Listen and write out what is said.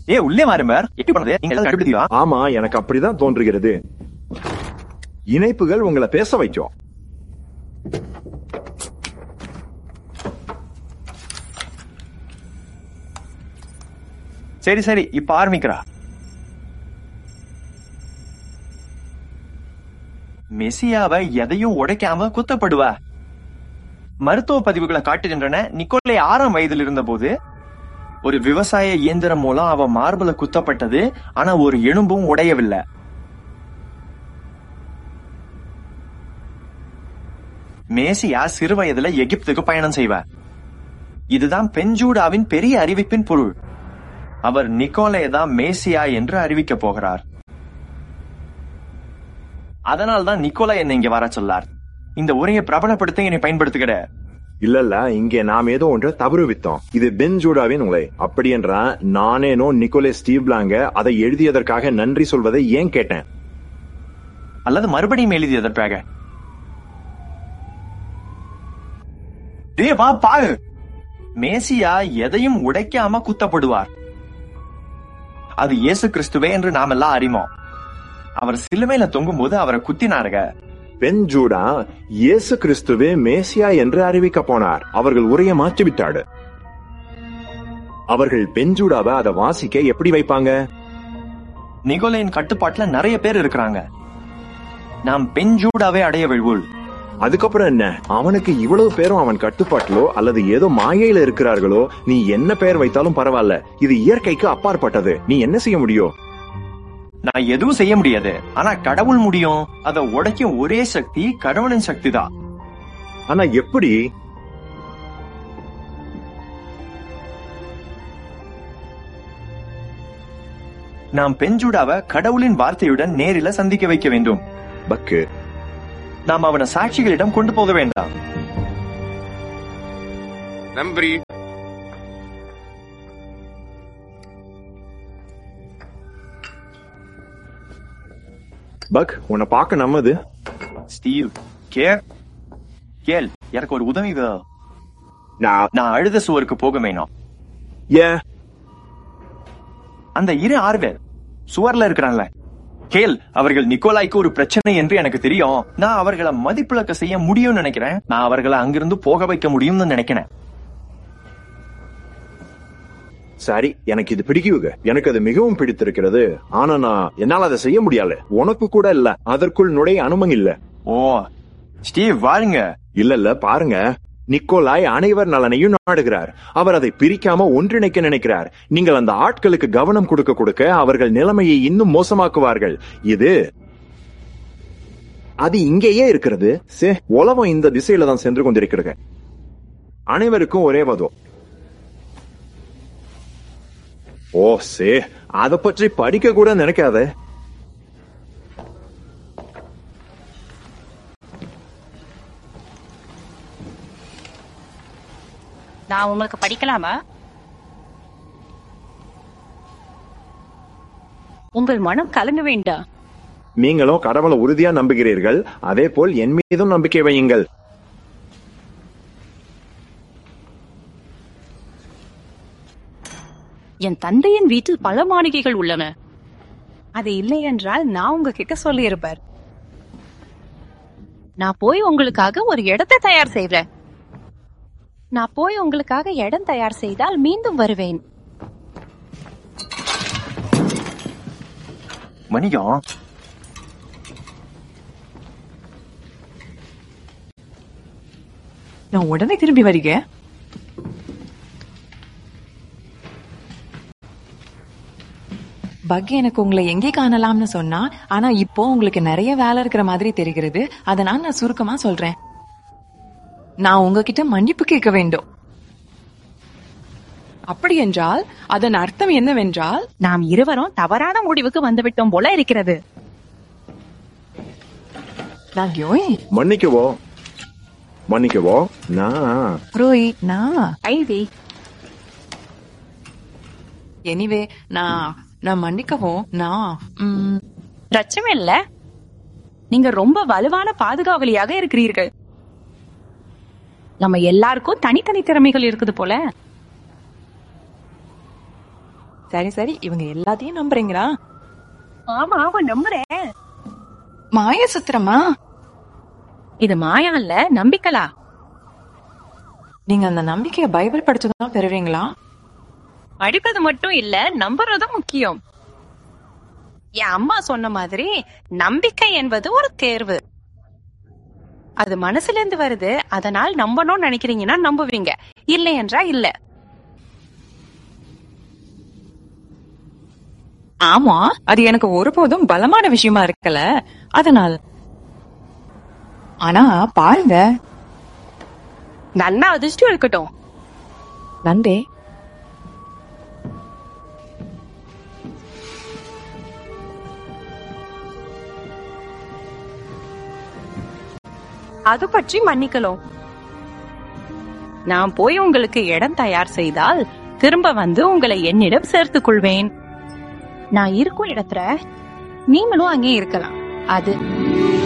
ஏ உள்ளே வாருமார் எப்படி பண்ணது நீங்க ஏதாவது கண்டுபிடிச்சா ஆமா எனக்கு அப்படிதான் தோன்றுகிறது இணைப்புகள் உங்களை பேச வைக்கும் சரி சரி இப்ப ஆரம்பிக்கிறா மெசியாவை எதையும் உடைக்காம குத்தப்படுவா மருத்துவ பதிவுகளை காட்டுகின்றன நிக்கோலை ஆறாம் வயதில் இருந்தபோது ஒரு விவசாய இயந்திரம் மூலம் அவ மார்பல குத்தப்பட்டது ஆனா ஒரு எலும்பும் உடையவில்லை மேசியா சிறு வயதுல எகிப்துக்கு பயணம் செய்வார் இதுதான் பெஞ்சூடாவின் பெரிய அறிவிப்பின் பொருள் அவர் நிக்கோலே தான் மேசியா என்று அறிவிக்க போகிறார் அதனால்தான் நிக்கோலா என்னை இங்க வர சொல்லார் இந்த உரையை பிரபலப்படுத்த என்னை பயன்படுத்துகிற இல்ல இல்ல இங்கே நாம் ஏதோ ஒன்று தவறு வித்தோம் இது பென் ஜூடாவின் உலை அப்படி என்றா நானேனோ நிக்கோலே ஸ்டீவ் பிளாங்க அதை எழுதியதற்காக நன்றி சொல்வதை ஏன் கேட்டேன் அல்லது மறுபடியும் எழுதி எதற்காக டேய் வா பாரு மேசியா எதையும் உடைக்காம குத்தப்படுவார் அது இயேசு கிறிஸ்துவே என்று நாம் எல்லாம் அறிவோம் அவர் சிலுவையில தொங்கும்போது அவரை குத்தினாருங்க பென் ஜூடா இயேசு கிறிஸ்துவே மேசியா என்று அறிவிக்க போனார் அவர்கள் உரையை மாற்றிவிட்டாடு அவர்கள் பென் ஜூடாவை அதை வாசிக்க எப்படி வைப்பாங்க நிகோலையின் கட்டுப்பாட்டுல நிறைய பேர் இருக்கிறாங்க நாம் பெஞ்சூடாவே அடைய விழ்வுள் அதுக்கப்புறம் என்ன அவனுக்கு இவ்வளவு பேரும் அவன் கட்டுப்பாட்டிலோ அல்லது ஏதோ மாயையில இருக்கிறார்களோ நீ என்ன பெயர் வைத்தாலும் பரவாயில்ல இது இயற்கைக்கு அப்பாற்பட்டது நீ என்ன செய்ய முடியும் நான் எதுவும் செய்ய முடியாது ஆனா கடவுள் முடியும் அதை உடைக்கும் ஒரே சக்தி கடவுளின் சக்தி தான் ஆனா எப்படி நாம் பெஞ்சூடாவை கடவுளின் வார்த்தையுடன் நேரில சந்திக்க வைக்க வேண்டும் பக்கு நாம் அவனை சாட்சிகளிடம் கொண்டு போக வேண்டாம் நம்பி பக் உன்னை பார்க்க நம்மது ஸ்டீவ் கே கேள் எனக்கு ஒரு உதவி வேணும். நான் நான் அழுத சுவருக்கு போக வேணும் ஏன் அந்த இரு ஆறு சுவர்ல இருக்கிறான்ல கேள் அவர்கள் நிக்கோலாய்க்கு ஒரு பிரச்சனை என்று எனக்கு தெரியும் நான் அவர்களை மதிப்பிழக்க செய்ய முடியும்னு நினைக்கிறேன் நான் அவர்களை அங்கிருந்து போக வைக்க முடியும்னு நினைக்கிறேன் சரி எனக்கு இது பிடிக்குங்க எனக்கு அது மிகவும் பிடித்திருக்கிறது ஆனா நான் என்னால அதை செய்ய முடியல உனக்கு கூட இல்ல அதற்குள் நுழைய அனுமதி இல்ல ஓ ஸ்டீவ் வாருங்க இல்ல இல்ல பாருங்க நிக்கோலாய் அனைவர் நலனையும் நாடுகிறார் அவர் அதை பிரிக்காம ஒன்றிணைக்க நினைக்கிறார் நீங்கள் அந்த ஆட்களுக்கு கவனம் கொடுக்க கொடுக்க அவர்கள் நிலைமையை இன்னும் மோசமாக்குவார்கள் இது அது இங்கேயே இருக்கிறது சே உலகம் இந்த திசையில தான் சென்று கொண்டிருக்கிறது அனைவருக்கும் ஒரே வதம் ஓ சே அத பற்றி படிக்க கூட நினைக்காத நான் உங்களுக்கு படிக்கலாமா உங்கள் மனம் கலங்க வேண்டாம் நீங்களும் கடவுளை உறுதியா நம்புகிறீர்கள் அதே போல் என் மீதும் நம்பிக்கை வையுங்கள் என் தந்தையின் வீட்டில் பல மாளிகைகள் உள்ளன அது இல்லை என்றால் நான் உங்ககிட்ட சொல்லியிருப்பார் நான் போய் உங்களுக்காக ஒரு இடத்தை தயார் செய்றேன் நான் போய் உங்களுக்காக இடம் தயார் செய்தால் மீண்டும் வருவேன் வணிகம் நான் உடனே திரும்பி வருக பக் எனக்கு உங்களை எங்கே காணலாம்னு சொன்னா ஆனா இப்போ உங்களுக்கு நிறைய வேலை இருக்கிற மாதிரி தெரிகிறது அதனால நான் சுருக்கமா சொல்றேன் நான் உங்ககிட்ட மன்னிப்பு கேட்க வேண்டும் அப்படி என்றால் அதன் அர்த்தம் என்னவென்றால் நாம் இருவரும் தவறான முடிவுக்கு வந்துவிட்டோம் போல இருக்கிறது நான் யோய் மன்னிக்கவோ மன்னிக்கவோ நான் ரோய் நான் ஐவி எனிவே நான் நான் மன்னிக்கவும் நான் ம், பிரச்சனை இல்ல நீங்க ரொம்ப வலுவான பாதுகாவலியாக இருக்கிறீர்கள் நம்ம எல்லாருக்கும் தனித்தனி திறமைகள் இருக்குது போல சரி சரி இவங்க எல்லாத்தையும் நம்புறீங்களா ஆமா ஆமா நம்புறேன் மாய சுத்திரமா இது மாயா இல்ல நம்பிக்கலா நீங்க அந்த நம்பிக்கைய பைபிள் படிச்சுதான் பெறுவீங்களா படிப்பது மட்டும் இல்ல நம்புறதும் முக்கியம் என் அம்மா சொன்ன மாதிரி நம்பிக்கை என்பது ஒரு தேர்வு அது மனசுல இருந்து வருது அதனால் நம்பணும்னு நினைக்கிறீங்கன்னா நம்புவீங்க இல்லை என்றா இல்ல ஆமா அது எனக்கு ஒருபோதும் பலமான விஷயமா இருக்கல அதனால் ஆனா பாருங்க நல்லா அதிர்ஷ்டம் இருக்கட்டும் நன்றி அது பற்றி மன்னிக்கலாம் நான் போய் உங்களுக்கு இடம் தயார் செய்தால் திரும்ப வந்து உங்களை என்னிடம் சேர்த்துக் கொள்வேன் நான் இருக்கும் இடத்துல நீங்களும் அங்கே இருக்கலாம் அது